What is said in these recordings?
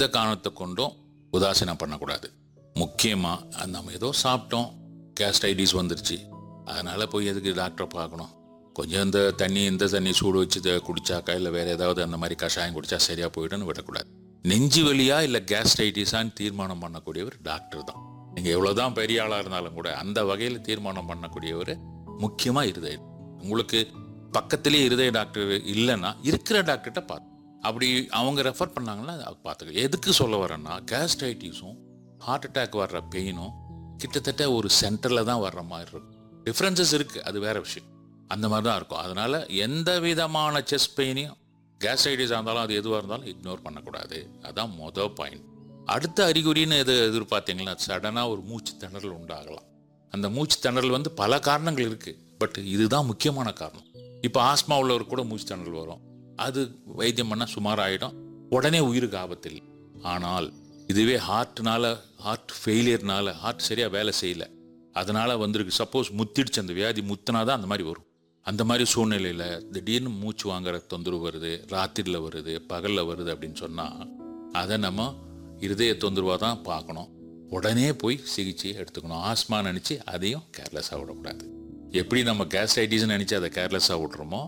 காரணத்தை கொண்டும் உதாசீனம் பண்ணக்கூடாது முக்கியமாக நம்ம ஏதோ சாப்பிட்டோம் கேஸ்டைட்டிஸ் வந்துருச்சு அதனால் போய் எதுக்கு டாக்டரை பார்க்கணும் கொஞ்சம் இந்த தண்ணி இந்த தண்ணி சூடு வச்சு இதை குடிச்சாக்கா இல்லை வேறு ஏதாவது அந்த மாதிரி கஷாயம் குடிச்சா சரியாக போயிடும்னு விடக்கூடாது நெஞ்சு வலியா இல்லை கேஸ்டைட்டிஸான்னு தீர்மானம் பண்ணக்கூடியவர் டாக்டர் தான் நீங்கள் எவ்வளோதான் பெரிய ஆளாக இருந்தாலும் கூட அந்த வகையில் தீர்மானம் பண்ணக்கூடியவர் முக்கியமாக இருதய உங்களுக்கு பக்கத்திலே இருதய டாக்டர் இல்லைன்னா இருக்கிற டாக்டர்கிட்ட பார்த்து அப்படி அவங்க ரெஃபர் பண்ணாங்கன்னா அது பார்த்துக்க எதுக்கு சொல்ல வரேன்னா கேஸ்டைட்டிஸும் ஹார்ட் அட்டாக் வர்ற பெயினும் கிட்டத்தட்ட ஒரு சென்டரில் தான் வர்ற மாதிரி இருக்கும் டிஃப்ரென்சஸ் இருக்குது அது வேற விஷயம் அந்த மாதிரி தான் இருக்கும் அதனால எந்த விதமான செஸ்ட் பெயினையும் கேஸ்டைட்டிஸாக இருந்தாலும் அது எதுவாக இருந்தாலும் இக்னோர் பண்ணக்கூடாது அதான் மொதல் பாயிண்ட் அடுத்த அறிகுறின்னு எது எதிர்பார்த்தீங்கன்னா சடனாக ஒரு மூச்சு திணறல் உண்டாகலாம் அந்த மூச்சு திணறல் வந்து பல காரணங்கள் இருக்குது பட் இதுதான் முக்கியமான காரணம் இப்போ ஆஸ்மா உள்ளவர் கூட மூச்சு திணறல் வரும் அது வைத்தியம் பண்ணால் சுமார் ஆகிடும் உடனே உயிருக்கு ஆபத்து இல்லை ஆனால் இதுவே ஹார்ட்னால ஹார்ட் ஃபெயிலியர்னால ஹார்ட் சரியாக வேலை செய்யலை அதனால வந்திருக்கு சப்போஸ் முத்திடுச்சு அந்த வியாதி முத்தினா தான் அந்த மாதிரி வரும் அந்த மாதிரி சூழ்நிலையில் திடீர்னு மூச்சு வாங்குற தொந்தரவு வருது ராத்திரியில் வருது பகலில் வருது அப்படின்னு சொன்னால் அதை நம்ம இருதய தொந்தரவாக தான் பார்க்கணும் உடனே போய் சிகிச்சை எடுத்துக்கணும் ஆஸ்மா நினச்சி அதையும் கேர்லெஸ்ஸாக விடக்கூடாது எப்படி நம்ம கேஸ்டைட்டிஸ்னு நினச்சி அதை கேர்லெஸ்ஸாக விட்றோமோ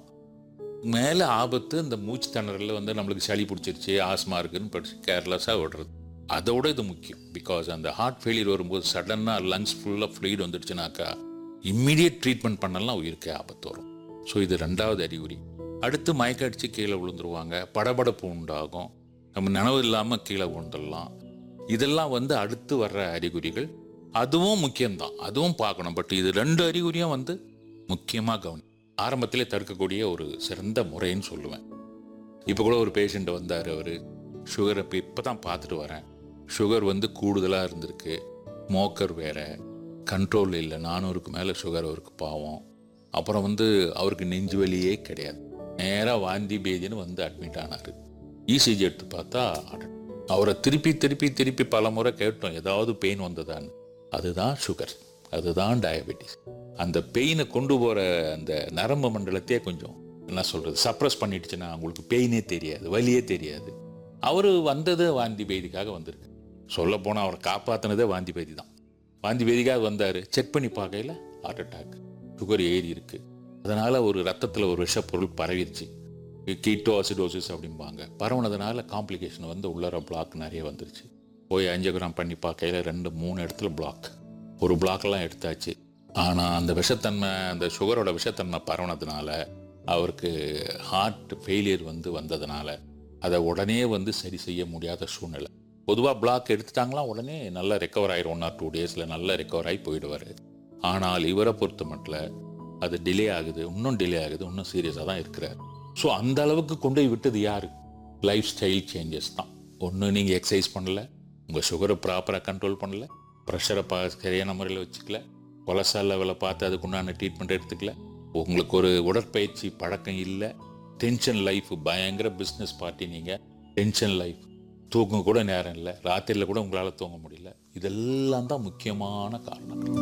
மேலே ஆபத்து இந்த மூச்சு திணறலில் வந்து நம்மளுக்கு சளி பிடிச்சிருச்சு ஆஸ்மா இருக்குன்னு படிச்சு கேர்லெஸ்ஸாக விடுறது அதோட இது முக்கியம் பிகாஸ் அந்த ஹார்ட் ஃபெயிலியர் வரும்போது சடனாக லங்ஸ் ஃபுல்லாக ஃப்ளூயிட் வந்துடுச்சுனாக்கா இம்மிடியட் ட்ரீட்மெண்ட் பண்ணலாம் உயிருக்கே ஆபத்து வரும் ஸோ இது ரெண்டாவது அறிகுறி அடுத்து மயக்க அடித்து கீழே விழுந்துருவாங்க படபடப்பு உண்டாகும் நம்ம நினைவு இல்லாமல் கீழே விழுந்துடலாம் இதெல்லாம் வந்து அடுத்து வர்ற அறிகுறிகள் அதுவும் முக்கியம்தான் அதுவும் பார்க்கணும் பட் இது ரெண்டு அறிகுறியும் வந்து முக்கியமாக கவனி ஆரம்பத்திலே தடுக்கக்கூடிய ஒரு சிறந்த முறைன்னு சொல்லுவேன் இப்போ கூட ஒரு பேஷண்ட் வந்தார் அவர் சுகரை இப்போ இப்போ தான் பார்த்துட்டு வரேன் சுகர் வந்து கூடுதலாக இருந்திருக்கு மோக்கர் வேற கண்ட்ரோல் இல்லை நானூறுக்கு மேலே சுகர் அவருக்கு பாவம் அப்புறம் வந்து அவருக்கு நெஞ்சு வலியே கிடையாது நேராக வாந்தி பேதின்னு வந்து அட்மிட் ஆனார் இசிஜி எடுத்து பார்த்தா அட- அவரை திருப்பி திருப்பி திருப்பி பல முறை கேட்டோம் ஏதாவது பெயின் வந்ததான்னு அதுதான் சுகர் அதுதான் டயபெட்டிஸ் அந்த பெயினை கொண்டு போகிற அந்த நரம்பு மண்டலத்தையே கொஞ்சம் என்ன சொல்கிறது சப்ரஸ் பண்ணிடுச்சுன்னா உங்களுக்கு பெயினே தெரியாது வலியே தெரியாது அவர் வந்தது வாந்தி பேதிக்காக வந்திருக்கு சொல்ல போனால் அவரை காப்பாற்றினதே வாந்தி பேதி தான் வாந்தி பேதிக்காக வந்தார் செக் பண்ணி பார்க்கையில் ஹார்ட் அட்டாக் சுகர் ஏறி இருக்கு அதனால் ஒரு ரத்தத்தில் ஒரு விஷப்பொருள் பரவிருச்சு கீட்டோ அசிடோசிஸ் அப்படிம்பாங்க பரவுனதுனால காம்ப்ளிகேஷன் வந்து உள்ளர பிளாக் நிறைய வந்துருச்சு போய் அஞ்சியோகிராம் பண்ணி பார்க்கையில் ரெண்டு மூணு இடத்துல பிளாக் ஒரு பிளாக்லாம் எடுத்தாச்சு ஆனால் அந்த விஷத்தன்மை அந்த சுகரோட விஷத்தன்மை பரவுனதுனால அவருக்கு ஹார்ட் ஃபெயிலியர் வந்து வந்ததுனால அதை உடனே வந்து சரி செய்ய முடியாத சூழ்நிலை பொதுவாக பிளாக் எடுத்துட்டாங்களா உடனே நல்லா ரெக்கவர் ஆயிரும் ஒன் ஆர் டூ டேஸில் நல்லா ரெக்கவர் ஆகி போயிடுவார் ஆனால் இவரை பொறுத்த மட்டும் அது டிலே ஆகுது இன்னும் டிலே ஆகுது இன்னும் சீரியஸாக தான் இருக்கிறார் ஸோ அந்த அளவுக்கு கொண்டு போய் விட்டது யாரு லைஃப் ஸ்டைல் சேஞ்சஸ் தான் ஒன்று நீங்கள் எக்ஸசைஸ் பண்ணல உங்கள் சுகரை ப்ராப்பராக கண்ட்ரோல் பண்ணல ப்ரெஷரை பா சரியான முறையில் வச்சுக்கல கொலஸ்ட்ரால் லெவலை பார்த்து அதுக்குண்டான ட்ரீட்மெண்ட் எடுத்துக்கல உங்களுக்கு ஒரு உடற்பயிற்சி பழக்கம் இல்லை டென்ஷன் லைஃப் பயங்கர பிஸ்னஸ் பார்ட்டி நீங்கள் டென்ஷன் லைஃப் தூக்கம் கூட நேரம் இல்லை ராத்திரியில் கூட உங்களால் தூங்க முடியல இதெல்லாம் தான் முக்கியமான காரணங்கள்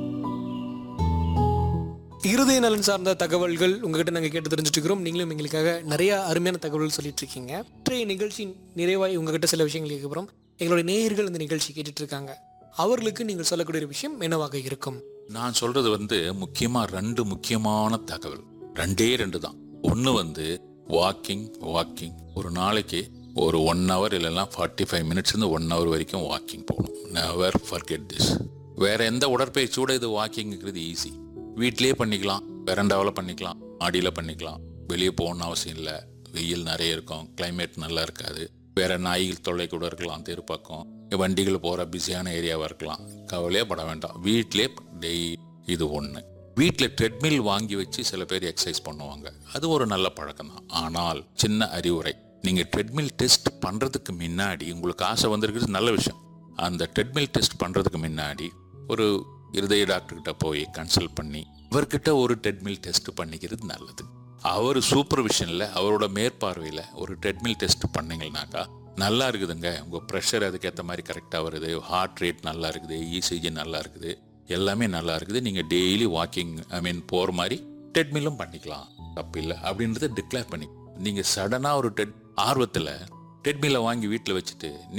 இருதய நலன் சார்ந்த தகவல்கள் உங்ககிட்ட நாங்கள் கேட்டு தெரிஞ்சுட்டு இருக்கிறோம் நீங்களும் எங்களுக்காக நிறைய அருமையான தகவல்கள் சொல்லிட்டு இருக்கீங்க இன்றைய நிகழ்ச்சி நிறைவாய் உங்ககிட்ட சில விஷயங்கள் கேட்குறோம் எங்களுடைய நேயர்கள் இந்த நிகழ்ச்சி கேட்டுட்டு இருக்காங்க அவர்களுக்கு நீங்கள் சொல்லக்கூடிய ஒரு விஷயம் என்னவாக இருக்கும் நான் சொல்றது வந்து முக்கியமா ரெண்டு முக்கியமான தகவல் ரெண்டே ரெண்டு தான் ஒன்று வந்து வாக்கிங் வாக்கிங் ஒரு நாளைக்கு ஒரு ஒன் ஹவர் இல்லைன்னா ஃபார்ட்டி ஃபைவ் மினிட்ஸ்லேருந்து ஒன் ஹவர் வரைக்கும் வாக்கிங் போகணும் நெவர் forget திஸ் வேற எந்த உடற்பயிற்சியோட இது வாக்கிங்கிறது ஈஸி வீட்டிலேயே பண்ணிக்கலாம் வெரண்டாவில் பண்ணிக்கலாம் மாடியில் பண்ணிக்கலாம் வெளியே போகணும்னு அவசியம் இல்லை வெயில் நிறைய இருக்கும் climate நல்லா இருக்காது வேற நாய்கள் தொல்லை கூட இருக்கலாம் தெரு பக்கம் வண்டிகள் போகிற பிஸியான ஏரியாவாக இருக்கலாம் கவலையே பட வேண்டாம் வீட்டிலே டெய் இது ஒன்று வீட்டில் ட்ரெட்மில் வாங்கி வச்சு சில பேர் எக்ஸசைஸ் பண்ணுவாங்க அது ஒரு நல்ல பழக்கம் தான் ஆனால் சின்ன அறிவுரை நீங்கள் ட்ரெட்மில் டெஸ்ட் பண்ணுறதுக்கு முன்னாடி உங்களுக்கு ஆசை வந்திருக்கிறது நல்ல விஷயம் அந்த ட்ரெட்மில் டெஸ்ட் பண்ணுறதுக்கு முன்னாடி ஒரு இருதய டாக்டர்கிட்ட போய் கன்சல்ட் பண்ணி இவர்கிட்ட ஒரு ட்ரெட்மில் டெஸ்ட் பண்ணிக்கிறது நல்லது அவர் சூப்பர்விஷனில் அவரோட மேற்பார்வையில் ஒரு ட்ரெட்மில் டெஸ்ட் பண்ணீங்கன்னாக்கா நல்லா இருக்குதுங்க உங்கள் ப்ரெஷர் அதுக்கேற்ற மாதிரி கரெக்டாக வருது ஹார்ட் ரேட் நல்லா இருக்குது இசிஜி நல்லா இருக்குது எல்லாமே நல்லா இருக்குது நீங்கள் டெய்லி வாக்கிங் ஐ மீன் போகிற மாதிரி ட்ரெட்மில்லும் பண்ணிக்கலாம் தப்பு இல்லை அப்படின்றத டிக்ளேர் பண்ணி நீங்கள் சடனாக ஒரு டெட் ஆர்வத்தில் ட்ரெட்மில்லை வாங்கி வீட்டில் வச்சுட்டு